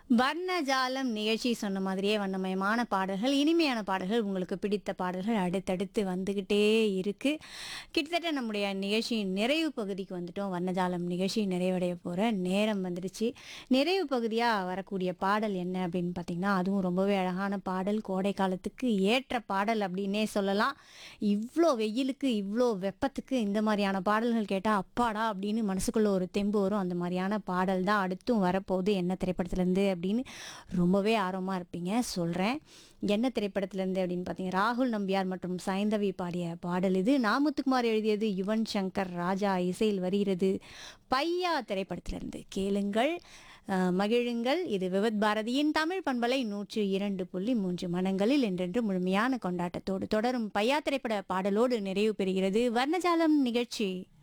வர்ணஜாலம் நிகழ்ச்சி சொன்ன மாதிரியே வண்ணமயமான பாடல்கள் இனிமையான பாடல்கள் உங்களுக்கு பிடித்த பாடல்கள் அடுத்தடுத்து வந்துக்கிட்டே இருக்கு கிட்டத்தட்ட நம்முடைய நிகழ்ச்சியின் நிறைவு பகுதிக்கு வந்துட்டோம் வர்ணஜாலம் நிகழ்ச்சி நிறைவடைய போகிற நேரம் வந்துடுச்சு நிறைவு பகுதியாக வரக்கூடிய பாடல் என்ன அப்படின்னு பார்த்தீங்கன்னா அதுவும் ரொம்பவே அழகான பாடல் கோடை காலத்துக்கு ஏற்ற பாடல் அப்படின்னே சொல்லலாம் இவ்வளோ வெயிலுக்கு இவ்வளோ வெப்பத்துக்கு இந்த மாதிரியான பாடல்கள் கேட்டால் அப்பாடா அப்படின்னு மனசுக்குள்ள ஒரு தெம்பு வரும் அந்த மாதிரியான பாடல் தான் அடுத்தும் வரப்போகுது என்ன திரைப்படத்துலேருந்து அப்படின்னு ரொம்பவே ஆர்வமாக இருப்பீங்க சொல்கிறேன் என்ன திரைப்படத்துலேருந்து அப்படின்னு பார்த்தீங்க ராகுல் நம்பியார் மற்றும் சைந்தவி பாடிய பாடல் இது நாமுத்துக்குமார் எழுதியது யுவன் சங்கர் ராஜா இசையில் வருகிறது பையா திரைப்படத்திலிருந்து கேளுங்கள் அஹ், மகிழுங்கள் இது விவத் பாரதியின் தமிழ் பண்பலை நூற்று இரண்டு புள்ளி மூன்று மனங்களில் என்றென்று முழுமையான கொண்டாட்டத்தோடு தொடரும் பையா திரைப்பட பாடலோடு நிறைவு பெறுகிறது வர்ணஜாலம் நிகழ்ச்சி